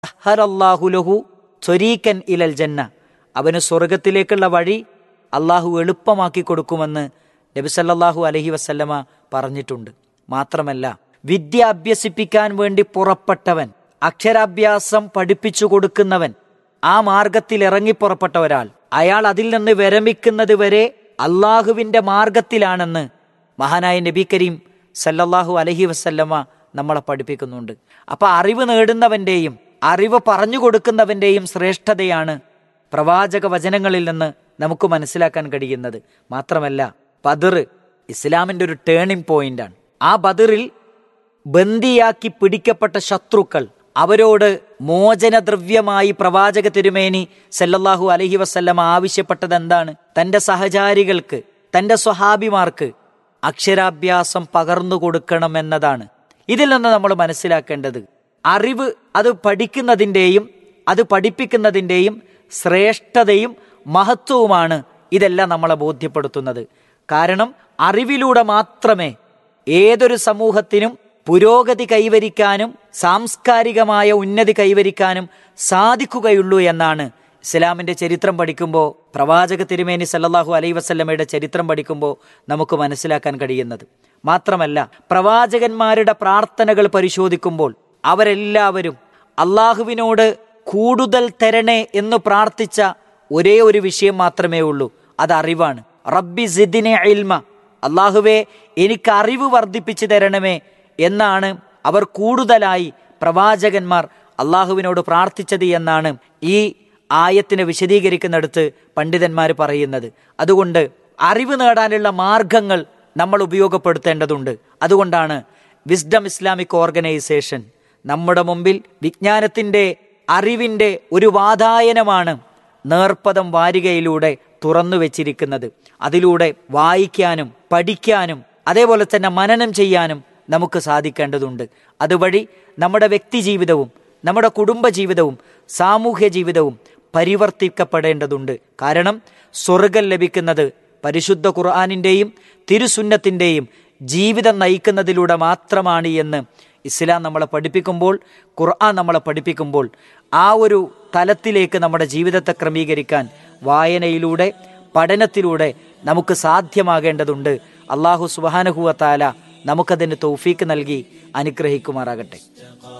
സഹറല്ലാഹുലഹു ത്വരീക്കൻ ഇലൽ ജന്ന അവന് സ്വർഗത്തിലേക്കുള്ള വഴി അള്ളാഹു എളുപ്പമാക്കി കൊടുക്കുമെന്ന് നബിസല്ലാഹു അലഹി വസല്ലമ പറഞ്ഞിട്ടുണ്ട് മാത്രമല്ല വിദ്യ അഭ്യസിപ്പിക്കാൻ വേണ്ടി പുറപ്പെട്ടവൻ അക്ഷരാഭ്യാസം പഠിപ്പിച്ചു കൊടുക്കുന്നവൻ ആ മാർഗത്തിൽ ഇറങ്ങി പുറപ്പെട്ട ഒരാൾ അയാൾ അതിൽ നിന്ന് വിരമിക്കുന്നത് വരെ അള്ളാഹുവിന്റെ മാർഗത്തിലാണെന്ന് മഹാനായ നബി കരീം സല്ലല്ലാഹു അലഹി വസല്ലമ നമ്മളെ പഠിപ്പിക്കുന്നുണ്ട് അപ്പൊ അറിവ് നേടുന്നവന്റെയും അറിവ് പറഞ്ഞു കൊടുക്കുന്നവന്റെയും ശ്രേഷ്ഠതയാണ് പ്രവാചക വചനങ്ങളിൽ നിന്ന് നമുക്ക് മനസ്സിലാക്കാൻ കഴിയുന്നത് മാത്രമല്ല ബദർ ഇസ്ലാമിന്റെ ഒരു ടേണിംഗ് പോയിന്റാണ് ആ ബദറിൽ ബന്ദിയാക്കി പിടിക്കപ്പെട്ട ശത്രുക്കൾ അവരോട് മോചനദ്രവ്യമായി പ്രവാചക തിരുമേനി സല്ലല്ലാഹു അലഹി വസല്ലമ ആവശ്യപ്പെട്ടത് എന്താണ് തന്റെ സഹചാരികൾക്ക് തന്റെ സ്വഹാബിമാർക്ക് അക്ഷരാഭ്യാസം പകർന്നു കൊടുക്കണം എന്നതാണ് ഇതിൽ നിന്ന് നമ്മൾ മനസ്സിലാക്കേണ്ടത് അറിവ് അത് പഠിക്കുന്നതിൻ്റെയും അത് പഠിപ്പിക്കുന്നതിൻ്റെയും ശ്രേഷ്ഠതയും മഹത്വവുമാണ് ഇതെല്ലാം നമ്മളെ ബോധ്യപ്പെടുത്തുന്നത് കാരണം അറിവിലൂടെ മാത്രമേ ഏതൊരു സമൂഹത്തിനും പുരോഗതി കൈവരിക്കാനും സാംസ്കാരികമായ ഉന്നതി കൈവരിക്കാനും സാധിക്കുകയുള്ളൂ എന്നാണ് ഇസ്ലാമിന്റെ ചരിത്രം പഠിക്കുമ്പോൾ പ്രവാചക തിരുമേനി സല്ലല്ലാഹു അലൈ വസല്ലമയുടെ ചരിത്രം പഠിക്കുമ്പോൾ നമുക്ക് മനസ്സിലാക്കാൻ കഴിയുന്നത് മാത്രമല്ല പ്രവാചകന്മാരുടെ പ്രാർത്ഥനകൾ പരിശോധിക്കുമ്പോൾ അവരെല്ലാവരും അള്ളാഹുവിനോട് കൂടുതൽ തരണേ എന്ന് പ്രാർത്ഥിച്ച ഒരേ ഒരു വിഷയം മാത്രമേ ഉള്ളൂ അത് അറിവാണ് റബ്ബി സിദിനെ ഇൽമ അള്ളാഹുവെ എനിക്ക് അറിവ് വർദ്ധിപ്പിച്ചു തരണമേ എന്നാണ് അവർ കൂടുതലായി പ്രവാചകന്മാർ അള്ളാഹുവിനോട് പ്രാർത്ഥിച്ചത് എന്നാണ് ഈ ആയത്തിനെ വിശദീകരിക്കുന്നിടത്ത് പണ്ഡിതന്മാർ പറയുന്നത് അതുകൊണ്ട് അറിവ് നേടാനുള്ള മാർഗങ്ങൾ നമ്മൾ ഉപയോഗപ്പെടുത്തേണ്ടതുണ്ട് അതുകൊണ്ടാണ് വിസ്ഡം ഇസ്ലാമിക് ഓർഗനൈസേഷൻ നമ്മുടെ മുമ്പിൽ വിജ്ഞാനത്തിന്റെ അറിവിന്റെ ഒരു വാതായനമാണ് നേർപ്പദം വാരികയിലൂടെ തുറന്നു വെച്ചിരിക്കുന്നത് അതിലൂടെ വായിക്കാനും പഠിക്കാനും അതേപോലെ തന്നെ മനനം ചെയ്യാനും നമുക്ക് സാധിക്കേണ്ടതുണ്ട് അതുവഴി നമ്മുടെ വ്യക്തി ജീവിതവും നമ്മുടെ കുടുംബ ജീവിതവും സാമൂഹ്യ ജീവിതവും പരിവർത്തിക്കപ്പെടേണ്ടതുണ്ട് കാരണം സ്വർഗം ലഭിക്കുന്നത് പരിശുദ്ധ ഖുർആാനിൻ്റെയും തിരുസുന്നത്തിൻ്റെയും ജീവിതം നയിക്കുന്നതിലൂടെ മാത്രമാണ് എന്ന് ഇസ്ലാം നമ്മളെ പഠിപ്പിക്കുമ്പോൾ ഖുർആൻ നമ്മളെ പഠിപ്പിക്കുമ്പോൾ ആ ഒരു തലത്തിലേക്ക് നമ്മുടെ ജീവിതത്തെ ക്രമീകരിക്കാൻ വായനയിലൂടെ പഠനത്തിലൂടെ നമുക്ക് സാധ്യമാകേണ്ടതുണ്ട് അള്ളാഹു സുബാനഹുവ താല നമുക്കതിന് തൗഫീക്ക് നൽകി അനുഗ്രഹിക്കുമാറാകട്ടെ